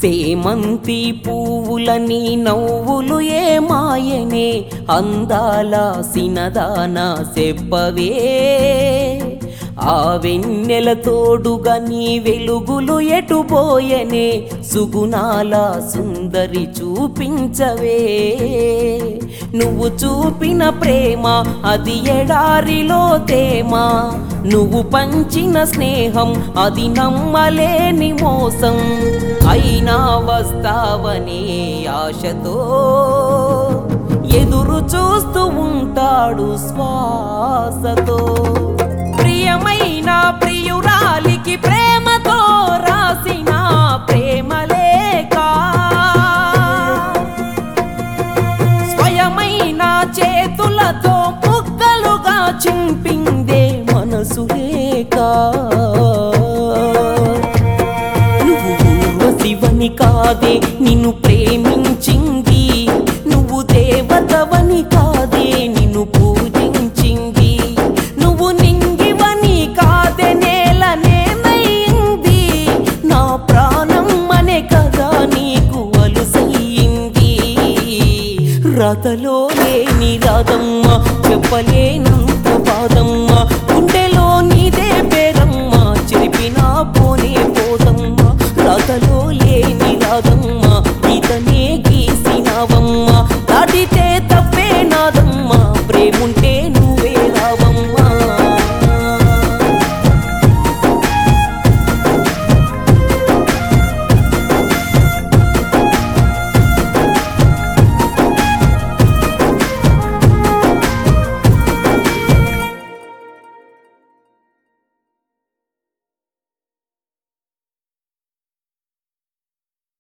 సేమంతి పువ్వులని నవ్వులు ఏమాయనే అందాల సినదాన చెప్పవే ఆ వెన్నెల తోడుగా నీ వెలుగులు ఎటుపోయనే సుగుణాల సుందరి చూపించవే నువ్వు చూపిన ప్రేమ అది ఎడారిలో తేమ నువ్వు పంచిన స్నేహం అది నమ్మలేని మోసం అయినా వస్తావనే ఆశతో ఎదురు చూస్తూ ఉంటాడు శ్వాసతో ప్రియమైన ప్రియురాలికి ప్రేమతో రాసిన ప్రేమలేఖ స్వయమైన చేతులతో ముక్కలుగా చింపిందే మనసు లేక నువ్వు ఊర్వశివని కాదే నిన్ను ప్రేమించింది నువ్వు దేవతవని కాదే నిన్ను పూజించింది నువ్వు నింగివని కాదే నేలనేమైంది నా ప్రాణం అనే కదా నీకు అలుసయ్యింది రథలో లేని రాదమ్మ చెప్పలేనంత బాధమ్మ గుండెలో